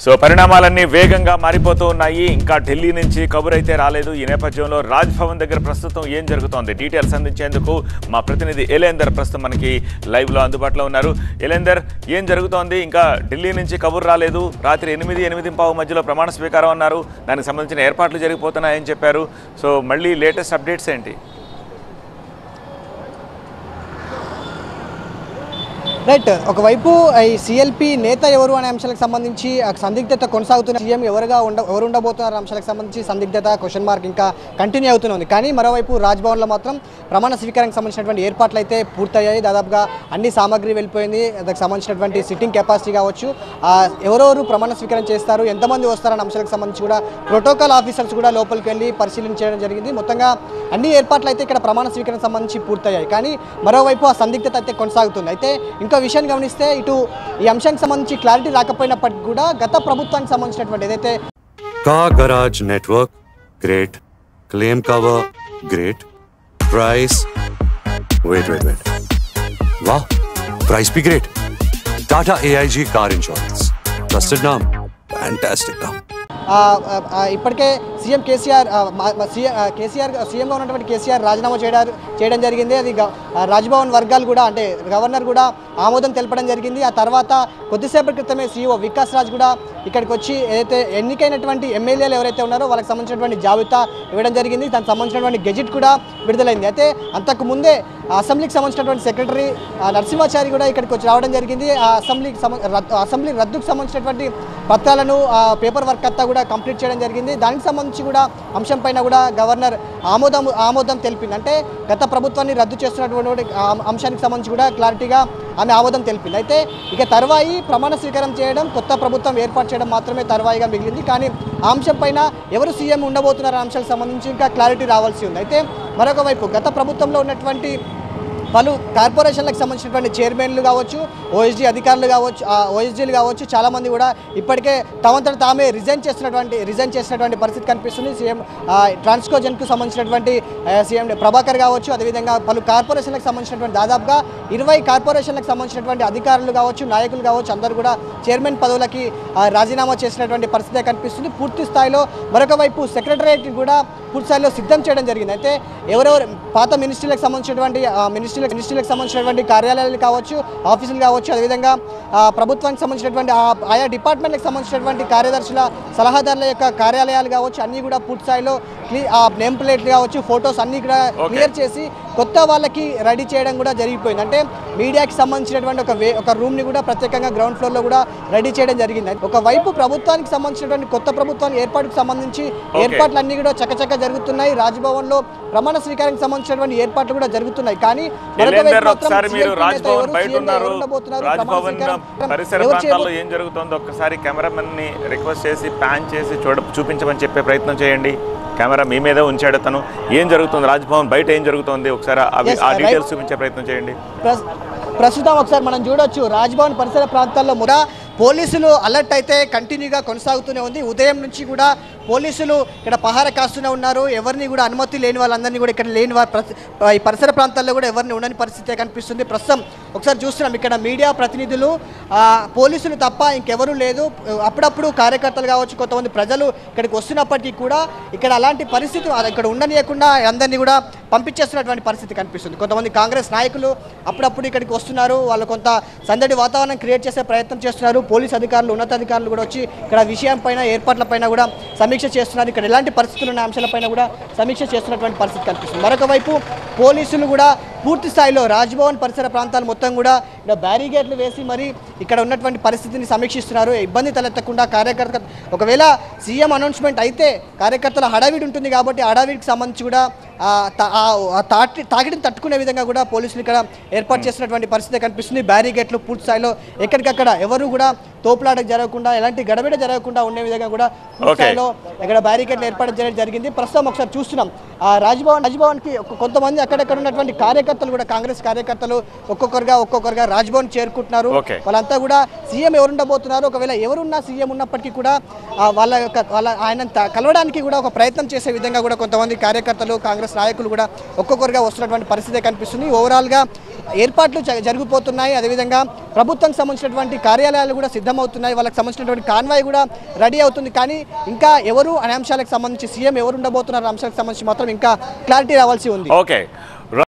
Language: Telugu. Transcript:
సో పరిణామాలన్నీ వేగంగా మారిపోతూ ఉన్నాయి ఇంకా ఢిల్లీ నుంచి కబురు అయితే రాలేదు ఈ నేపథ్యంలో రాజ్ భవన్ దగ్గర ప్రస్తుతం ఏం జరుగుతోంది డీటెయిల్స్ అందించేందుకు మా ప్రతినిధి ఎలేందర్ ప్రస్తుతం మనకి లైవ్లో అందుబాటులో ఉన్నారు ఎలేందర్ ఏం జరుగుతోంది ఇంకా ఢిల్లీ నుంచి కబురు రాలేదు రాత్రి ఎనిమిది ఎనిమిది పావు మధ్యలో ప్రమాణ స్వీకారం అన్నారు దానికి సంబంధించిన ఏర్పాట్లు జరిగిపోతున్నాయని చెప్పారు సో మళ్ళీ లేటెస్ట్ అప్డేట్స్ ఏంటి రైట్ ఒకవైపు ఈ సిఎల్పి నేత ఎవరు అనే అంశాలకు సంబంధించి ఆ సందిగ్ధత కొనసాగుతున్న సీఎం ఎవరుగా ఉండ ఎవరు ఉండబోతున్నారు అంశాలకు సంబంధించి సందిగ్ధత క్వశ్చన్ మార్క్ ఇంకా కంటిన్యూ అవుతుంది కానీ మరోవైపు రాజ్భవన్లో మాత్రం ప్రమాణ స్వీకారానికి సంబంధించినటువంటి ఏర్పాట్లు అయితే పూర్తయ్యాయి దాదాపుగా అన్ని సామాగ్రి వెళ్ళిపోయింది దానికి సంబంధించినటువంటి సిట్టింగ్ కెపాసిటీ కావచ్చు ఆ, ఎవరెవరు ప్రమాణ స్వీకారం చేస్తారు ఎంతమంది వస్తారన్న అంశాలకు సంబంధించి కూడా ప్రోటోకాల్ ఆఫీసర్స్ కూడా లోపలికి వెళ్ళి పరిశీలించడం జరిగింది మొత్తంగా అన్ని ఏర్పాట్లు అయితే ఇక్కడ ప్రమాణ స్వీకారం సంబంధించి పూర్తయ్యాయి కానీ మరోవైపు ఆ సందిగ్ధత అయితే కొనసాగుతుంది అయితే ఇంకో విషయాన్ని గమనిస్తే ఇటు ఈ అంశానికి సంబంధించి క్లారిటీ రాకపోయినప్పటికీ కూడా గత ప్రభుత్వానికి సంబంధించినటువంటి ఏదైతే car garage network great claim cover great price wait wait wait वाह प्राइस भी great Tata AIG car insurance trusted नाम फैंटास्टिक नाम ఆ, ఆ, ఆ, ఇప్పటికే సీఎం కేసీఆర్ ఆ, మా- మా సీఎం ఆ, కేసీఆర్ సీఎంగా ఉన్నటువంటి కేసీఆర్ రాజీనామా చేయడం చేయడం జరిగింది అది గ- ఆ, రాజ్భవన్ వర్గాలు కూడా అంటే గవర్నర్ కూడా ఆమోదం తెలపడం జరిగింది ఆ తర్వాత కొద్దిసేపటి క్రితమే సీఈఓ వికాస్ రాజ్ కూడా ఇక్కడికి వచ్చి ఏదైతే ఎన్నికైనటువంటి ఎమ్మెల్యేలు ఎవరైతే ఉన్నారో వాళ్ళకి సంబంధించినటువంటి జాబితా ఇవ్వడం జరిగింది దానికి సంబంధించినటువంటి గెజిట్ కూడా విడుదలైంది అయితే అంతకు ముందే ఆ అసెంబ్లీకి సంబంధించినటువంటి సెక్రటరీ ఆ, నరసింహాచారి కూడా ఇక్కడికి వచ్చి రావడం జరిగింది ఆ అసెంబ్లీకి సంబ- రద్దు- అసెంబ్లీ రద్దుకు సంబంధించినటువంటి పత్రాలను ఆ, పేపర్ వర్క్ అంతా కూడా కంప్లీట్ చేయడం జరిగింది దానికి సంబంధించి కూడా అంశం పైన కూడా గవర్నర్ ఆమోదం ఆమోదం తెలిపింది అంటే గత ప్రభుత్వాన్ని రద్దు చేస్తున్నటువంటి ఆ అంశానికి సంబంధించి కూడా క్లారిటీగా ఆమె ఆమోదం తెలిపింది అయితే ఇక తర్వాయి ప్రమాణ స్వీకారం చేయడం కొత్త ప్రభుత్వం ఏర్పాటు చేయడం మాత్రమే తర్వాయిగా మిగిలింది కానీ ఆ అంశం పైన ఎవరు సీఎం ఉండబోతున్నారు అంశాలకు సంబంధించి ఇంకా క్లారిటీ రావాల్సి ఉంది అయితే మరొక వైపు గత ప్రభుత్వంలో ఉన్నటువంటి పలు కార్పొరేషన్లకు సంబంధించినటువంటి చైర్మన్లు కావచ్చు ఓఎస్డీ అధికారులు కావచ్చు ఆ ఓఎస్డీలు కావచ్చు చాలామంది కూడా ఇప్పటికే తమంతట తామే రిజైన్ చేస్తున్నటువంటి రిజైన్ చేసినటువంటి పరిస్థితి కనిపిస్తుంది సీఎం ఆ, ట్రాన్స్కోజన్కు సంబంధించినటువంటి ఆ, సీఎం ప్రభాకర్ కావచ్చు అదేవిధంగా పలు కార్పొరేషన్లకు సంబంధించినటువంటి దాదాపుగా ఇరవై కార్పొరేషన్లకు సంబంధించినటువంటి అధికారులు కావచ్చు నాయకులు కావచ్చు అందరూ కూడా చైర్మన్ పదవులకి ఆ, రాజీనామా చేసినటువంటి పరిస్థితి కనిపిస్తుంది పూర్తి స్థాయిలో మరొక వైపు సెక్రటరియట్ కూడా పూర్తి స్థాయిలో సిద్ధం చేయడం జరిగింది అయితే ఎవరెవరు పాత మినిస్ట్రీలకు సంబంధించినటువంటి ఆ, మినిస్ట్రీలకు మినిస్ట్రీలకు సంబంధించినటువంటి కార్యాలయాలు కావచ్చు ఆఫీసులు కావచ్చు అదేవిధంగా ఆ, ప్రభుత్వానికి సంబంధించినటువంటి ఆ- ఆయా డిపార్ట్మెంట్లకు సంబంధించినటువంటి కార్యదర్శుల సలహాదారుల యొక్క కార్యాలయాలు కావచ్చు అన్నీ కూడా పూర్తి స్థాయిలో క్లీ- ఆ నేమ్ ప్లేట్లు కావచ్చు ఫొటోస్ అన్నీ కూడా క్లియర్ చేసి కొత్త వాళ్ళకి రెడీ చేయడం కూడా జరిగిపోయింది అంటే మీడియాకి సంబంధించినటువంటి ఒక వే ఒక రూమ్ని కూడా ప్రత్యేకంగా గ్రౌండ్ ఫ్లోర్లో కూడా రెడీ చేయడం జరిగింది ఒకవైపు ప్రభుత్వానికి సంబంధించినటువంటి కొత్త ప్రభుత్వానికి ఏర్పాటుకు సంబంధించి ఏర్పాట్లు అన్నీ కూడా చకచక జరుగుతున్నాయి రాజ్భవన్లో ప్రమాణ స్వీకారానికి సంబంధించినటువంటి ఏర్పాట్లు కూడా జరుగుతున్నాయి కానీ మరొక వైపు ఎలేందర్ మాత్రం ఒకసారి మీరు CLP నేత రాజ్భవన్ ఎవరు, బయట CM ఉన్నారు ఎవరు ఉండబోతున్నారు, ప్రమాణ రాజ్భవన్ స్వీకారం పరిసర ఎవరు ప్రాంతాల్లో చేయబో- ఏం జరుగుతుందో ఒక్కసారి కెమెరామెన్ ని రిక్వెస్ట్ చేసి ప్యాన్ చేసి చూడ చూపించమని చెప్పే ప్రయత్నం చేయండి కెమెరా మీ మీదే ఉంచాడు తను ఏం జరుగుతుంది రాజ్భవన్ బయట ఏం జరుగుతుంది ఒకసారి అవి Yes, ఆ right. డీటెయిల్స్ చూపించే ప్రయత్నం చేయండి ప్రస్- ప్రస్తుతం ఒకసారి మనం చూడొచ్చు రాజ్భవన్ పరిసర ప్రాంతాల్లో కూడా పోలీసులు అలర్ట్ అయితే కంటిన్యూగా కొనసాగుతూనే ఉంది ఉదయం నుంచి కూడా పోలీసులు ఇక్కడ పహార కాస్తూనే ఉన్నారు ఎవరిని కూడా అనుమతి లేని వాళ్ళందరినీ కూడా ఇక్కడ లేని వారి ప్రతి- ఈ పరిసర ప్రాంతాల్లో కూడా ఎవరిని ఉండని పరిస్థితి కనిపిస్తుంది ప్రస్తుతం ఒకసారి చూస్తున్నాం ఇక్కడ మీడియా ప్రతినిధులు ఆ, పోలీసులు తప్ప ఇంకెవరూ లేదు అప్పుడప్పుడు కార్యకర్తలు కావచ్చు కొంతమంది ప్రజలు ఇక్కడికి వస్తున్నప్పటికీ కూడా ఇక్కడ అలాంటి పరిస్థితి ఇక్కడ ఉండనీయకుండా అందరినీ కూడా పంపించేస్తున్నటువంటి పరిస్థితి కనిపిస్తుంది కొంతమంది కాంగ్రెస్ నాయకులు అప్పుడప్పుడు ఇక్కడికి వస్తున్నారు వాళ్ళు కొంత సందడి వాతావరణం క్రియేట్ చేసే ప్రయత్నం చేస్తున్నారు పోలీస్ అధికారులు ఉన్నతాధికారులు కూడా వచ్చి ఇక్కడ విషయం పైన ఏర్పాట్ల పైన కూడా సమీక్ష చేస్తున్నారు ఇక్కడ ఎలాంటి పరిస్థితులు ఉన్న అంశాలపైన కూడా సమీక్ష చేస్తున్నటువంటి పరిస్థితి కనిపిస్తుంది మరొక వైపు పోలీసులు కూడా పూర్తి స్థాయిలో రాజ్భవన్ పరిసర ప్రాంతాలు మొత్తం కూడా ఇక్కడ బ్యారిగేట్లు వేసి మరి ఇక్కడ ఉన్నటువంటి పరిస్థితిని సమీక్షిస్తున్నారు ఇబ్బంది తలెత్తకుండా కార్యకర్త ఒకవేళ సీఎం అనౌన్స్మెంట్ అయితే కార్యకర్తల హడావిడి ఉంటుంది కాబట్టి ఆ హడావిడికి సంబంధించి కూడా ఆ తా- ఆ- ఆ తాటి తాకిడిని తట్టుకునే విధంగా కూడా పోలీసులు ఇక్కడ ఏర్పాటు చేసినటువంటి పరిస్థితి కనిపిస్తుంది బ్యారిగేట్లు పూర్తి స్థాయిలో ఎక్కడికక్కడ ఎవరు కూడా తోపులాట జరగకుండా ఎలాంటి గడబిడ జరగకుండా ఉండే విధంగా కూడా పూర్తి Okay. స్థాయిలో ఇక్కడ బ్యారికేడ్లు ఏర్పాటు చేయడం జరిగింది ప్రస్తుతం ఒకసారి చూస్తున్నాం ఆ రాజ్భవన్ రాజ్భవన్కి ఒక- కొంతమంది అక్కడక్కడ ఉన్నటువంటి కార్యకర్తలు కూడా కాంగ్రెస్ కార్యకర్తలు ఒక్కొక్కరుగా ఒక్కొక్కరుగా రాజ్భవన్ చేరుకుంటున్నారు Okay. వాళ్ళంతా కూడా సీఎం ఎవరు ఉండబోతున్నారు ఒకవేళ ఎవరున్నా సీఎం ఉన్నప్పటికీ కూడా ఆ, వాళ్ళ యొక్క వాళ్ళ ఆయన త- కలవడానికి కూడా ఒక ప్రయత్నం చేసే విధంగా కూడా కొంతమంది కార్యకర్తలు కాంగ్రెస్ నాయకులు కూడా ఒక్కొక్కరుగా వస్తున్నటువంటి పరిస్థితి కనిపిస్తుంది ఓవరాల్గా ఏర్పాట్లు జ- జరిగిపోతున్నాయి అదేవిధంగా ప్రభుత్వానికి సంబంధించినటువంటి కార్యాలయాలు కూడా సిద్ధమవుతున్నాయి వాళ్ళకి సంబంధించినటువంటి కాన్వాయ్ కూడా రెడీ అవుతుంది కానీ ఇంకా ఎవరు అనే అంశాలకు సంబంధించి సీఎం ఎవరు ఉండబోతున్నారు అనే అంశాలకు సంబంధించి మాత్రం ఇంకా క్లారిటీ రావాల్సి ఉంది ఓకే